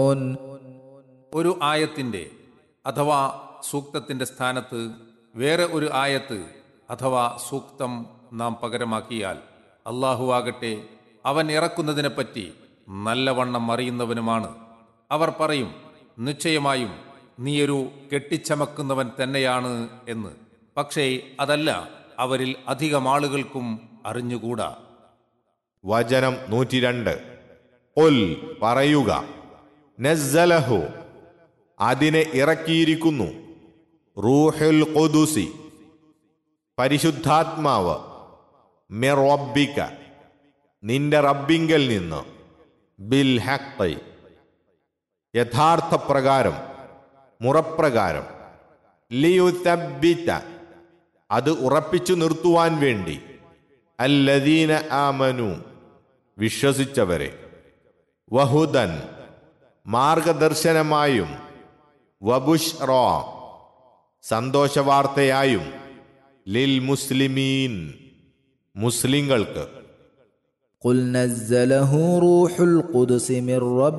ഒരു ആയത്തിന്റെ അഥവാ സൂക്തത്തിന്റെ സ്ഥാനത്ത് വേറെ ഒരു ആയത്ത് അഥവാ സൂക്തം നാം പകരമാക്കിയാൽ അള്ളാഹുവാകട്ടെ അവൻ ഇറക്കുന്നതിനെപ്പറ്റി നല്ലവണ്ണം അറിയുന്നവനുമാണ് അവർ പറയും നിശ്ചയമായും നീയൊരു കെട്ടിച്ചമക്കുന്നവൻ തന്നെയാണ് എന്ന് പക്ഷേ അതല്ല അവരിൽ അധികം ആളുകൾക്കും അറിഞ്ഞുകൂടാ വചനം നൂറ്റിരണ്ട് ഒൽ പറയുക നസ്സലഹു അതിനെ ഇറക്കിയിരിക്കുന്നു റൂഹുൽ ഖുദുസി പരിശുദ്ധാത്മാവ് മിറബിക നിന്റെ റബ്ബിങ്കൽ നിന്ന് ബിൽ ഹഖ് യഥാർത്ഥ പ്രകാരം മുറപ്രകാരം ലിയുതബ്ബിത അത് ഉറപ്പിച്ചു നിർത്തുവാൻ വേണ്ടി അല്ലദീന ആമനു വിശ്വസിച്ചവരെ വഹുദൻ മാർഗദർശനമായും വബുഷ്റ സന്തോഷവാർത്തയായും ലിൽ മുസ്ലിമീൻ മുസ്ലിങ്ങൾക്ക് قل نزله روح القدس من رب